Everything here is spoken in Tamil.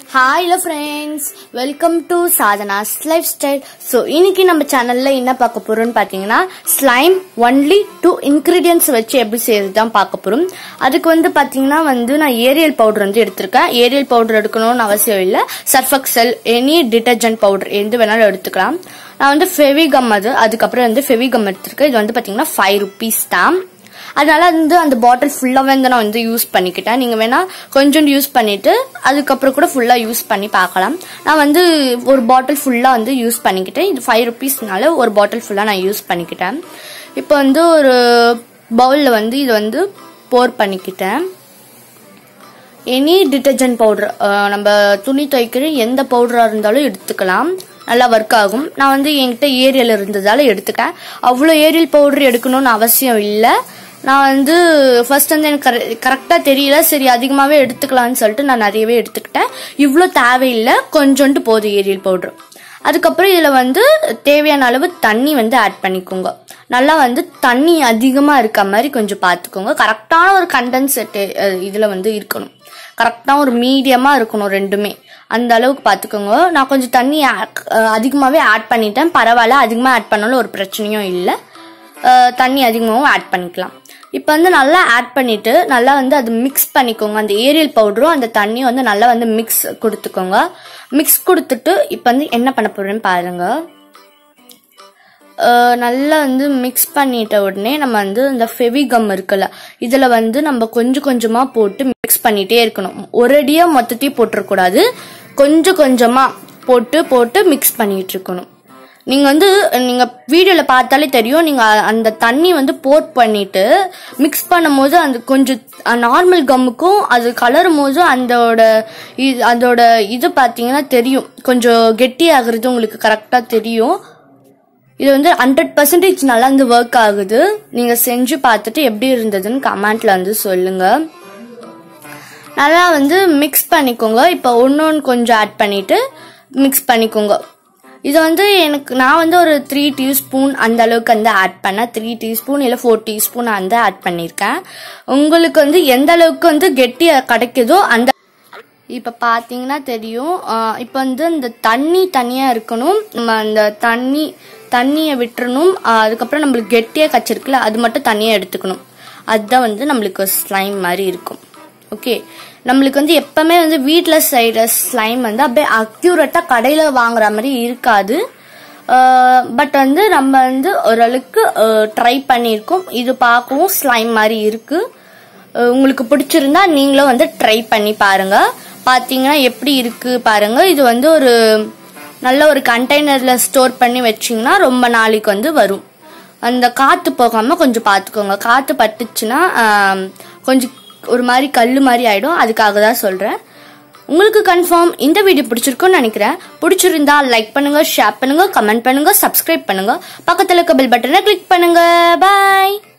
hi hello friends welcome to Sadhana's lifestyle so இன்னைக்கு நம்ம சேனல்ல என்ன பார்க்க போறோம்னு பார்த்தீங்கன்னா ஸ்லைம் ஒன்லி டூ இன்கிரீடியன்ஸ் வச்சு எப்படி செய்யறது தான் பார்க்க போறோம் அதுக்கு வந்து பார்த்தீங்கன்னா வந்து நான் ஏரியல் பவுடர் வந்து எடுத்திருக்கேன் ஏரியல் பவுடர் எடுக்கணும்னு அவசியம் இல்லை சர்ஃபக்சல் எனி டிட்டர்ஜென்ட் பவுடர் எது வேணாலும் எடுத்துக்கலாம் நான் வந்து ஃபெவிகம் அது அதுக்கப்புறம் வந்து ஃபெவிகம் எடுத்திருக்கேன் இது வந்து பார்த்தீங்கன்னா ஃபைவ் ருபீஸ் தான் அதனால வந்து அந்த பாட்டில் ஃபுல்லாகவே வந்து நான் வந்து யூஸ் பண்ணிக்கிட்டேன் நீங்கள் வேணால் கொஞ்சோண்டு யூஸ் பண்ணிவிட்டு அதுக்கப்புறம் கூட ஃபுல்லாக யூஸ் பண்ணி பார்க்கலாம் நான் வந்து ஒரு பாட்டில் ஃபுல்லாக வந்து யூஸ் பண்ணிக்கிட்டேன் இது ஃபைவ் ருபீஸ்னால ஒரு பாட்டில் ஃபுல்லாக நான் யூஸ் பண்ணிக்கிட்டேன் இப்போ வந்து ஒரு பவுலில் வந்து இது வந்து போர் பண்ணிக்கிட்டேன் எனி டிட்டர்ஜென்ட் பவுடர் நம்ம துணி துவைக்கிற எந்த பவுடராக இருந்தாலும் எடுத்துக்கலாம் நல்லா ஒர்க் ஆகும் நான் வந்து என்கிட்ட ஏரியல் இருந்ததால எடுத்துக்கேன் அவ்வளோ ஏரியல் பவுடர் எடுக்கணும்னு அவசியம் இல்லை நான் வந்து ஃபர்ஸ்ட் வந்து எனக்கு கரெக்டாக தெரியல சரி அதிகமாகவே எடுத்துக்கலாம்னு சொல்லிட்டு நான் நிறையவே எடுத்துக்கிட்டேன் இவ்வளோ தேவையில்லை கொஞ்சோண்டு போதும் ஏரியல் பவுடர் அதுக்கப்புறம் இதில் வந்து தேவையான அளவு தண்ணி வந்து ஆட் பண்ணிக்கோங்க நல்லா வந்து தண்ணி அதிகமாக இருக்க மாதிரி கொஞ்சம் பார்த்துக்கோங்க கரெக்டான ஒரு கண்டென்செட்டு இதில் வந்து இருக்கணும் கரெக்டாக ஒரு மீடியமாக இருக்கணும் ரெண்டுமே அந்த அளவுக்கு பார்த்துக்கோங்க நான் கொஞ்சம் தண்ணி அதிகமாகவே ஆட் பண்ணிட்டேன் பரவாயில்ல அதிகமாக ஆட் பண்ணாலும் ஒரு பிரச்சனையும் இல்லை தண்ணி அதிகமாகவும் ஆட் பண்ணிக்கலாம் இப்போ வந்து நல்லா ஆட் பண்ணிட்டு நல்லா வந்து அது மிக்ஸ் பண்ணிக்கோங்க அந்த ஏரியல் பவுடரும் அந்த தண்ணியும் வந்து நல்லா வந்து மிக்ஸ் கொடுத்துக்கோங்க மிக்ஸ் கொடுத்துட்டு இப்போ வந்து என்ன பண்ண போறேன்னு பாருங்க நல்லா வந்து மிக்ஸ் பண்ணிட்ட உடனே நம்ம வந்து இந்த ஃபெவிகம் இருக்குல்ல இதில் வந்து நம்ம கொஞ்சம் கொஞ்சமாக போட்டு மிக்ஸ் பண்ணிகிட்டே இருக்கணும் ஒரேடியாக மொத்தத்தையும் போட்டுறக்கூடாது கொஞ்சம் கொஞ்சமாக போட்டு போட்டு மிக்ஸ் பண்ணிட்டு இருக்கணும் நீங்கள் வந்து நீங்கள் வீடியோவில் பார்த்தாலே தெரியும் நீங்கள் அந்த தண்ணி வந்து போட் பண்ணிட்டு மிக்ஸ் பண்ணும்போது அந்த கொஞ்சம் நார்மல் கம்முக்கும் அது கலரும் போது அதோட அதோட இது பார்த்தீங்கன்னா தெரியும் கொஞ்சம் கெட்டி ஆகுறது உங்களுக்கு கரெக்டாக தெரியும் இது வந்து ஹண்ட்ரட் பர்சன்டேஜ் நல்லா வந்து ஒர்க் ஆகுது நீங்கள் செஞ்சு பார்த்துட்டு எப்படி இருந்ததுன்னு கமெண்ட்ல வந்து சொல்லுங்கள் நல்லா வந்து மிக்ஸ் பண்ணிக்கோங்க இப்போ ஒன்று ஒன்று கொஞ்சம் ஆட் பண்ணிவிட்டு மிக்ஸ் பண்ணிக்கோங்க இது வந்து எனக்கு நான் வந்து ஒரு த்ரீ டீஸ்பூன் அந்த அளவுக்கு வந்து ஆட் பண்ணேன் த்ரீ டீஸ்பூன் இல்லை ஃபோர் டீஸ்பூன் அந்த ஆட் பண்ணியிருக்கேன் உங்களுக்கு வந்து எந்த அளவுக்கு வந்து கெட்டி கிடைக்குதோ அந்த இப்போ பார்த்தீங்கன்னா தெரியும் இப்போ வந்து இந்த தண்ணி தனியாக இருக்கணும் நம்ம அந்த தண்ணி தண்ணியை விட்டுறணும் அதுக்கப்புறம் நம்மளுக்கு கெட்டியாக கச்சிருக்குல்ல அது மட்டும் தனியாக எடுத்துக்கணும் அதுதான் வந்து நம்மளுக்கு ஸ்லைம் மாதிரி இருக்கும் ஓகே நம்மளுக்கு வந்து எப்பவுமே வந்து வீட்டில் செய்கிற ஸ்லைம் வந்து அப்படியே அக்யூரேட்டாக கடையில் வாங்குற மாதிரி இருக்காது பட் வந்து நம்ம வந்து ஓரளவுக்கு ட்ரை பண்ணியிருக்கோம் இது பார்க்கவும் ஸ்லைம் மாதிரி இருக்குது உங்களுக்கு பிடிச்சிருந்தா நீங்களும் வந்து ட்ரை பண்ணி பாருங்க பார்த்தீங்கன்னா எப்படி இருக்கு பாருங்க இது வந்து ஒரு நல்ல ஒரு கண்டெய்னரில் ஸ்டோர் பண்ணி வச்சிங்கன்னா ரொம்ப நாளைக்கு வந்து வரும் அந்த காற்று போகாமல் கொஞ்சம் பார்த்துக்கோங்க காற்று பட்டுச்சுன்னா கொஞ்சம் ஒரு மாதிரி கல் மாதிரி ஆயிடும் அதுக்காக தான் சொல்றேன் உங்களுக்கு கன்ஃபார்ம் இந்த வீடியோ பிடிச்சிருக்கும்னு நினைக்கிறேன் பிடிச்சிருந்தா லைக் பண்ணுங்க ஷேர் பண்ணுங்க கமெண்ட் பண்ணுங்க சப்ஸ்கிரைப் பண்ணுங்க பக்கத்துல இருக்க பெல் பட்டனை கிளிக் பண்ணுங்க பாய்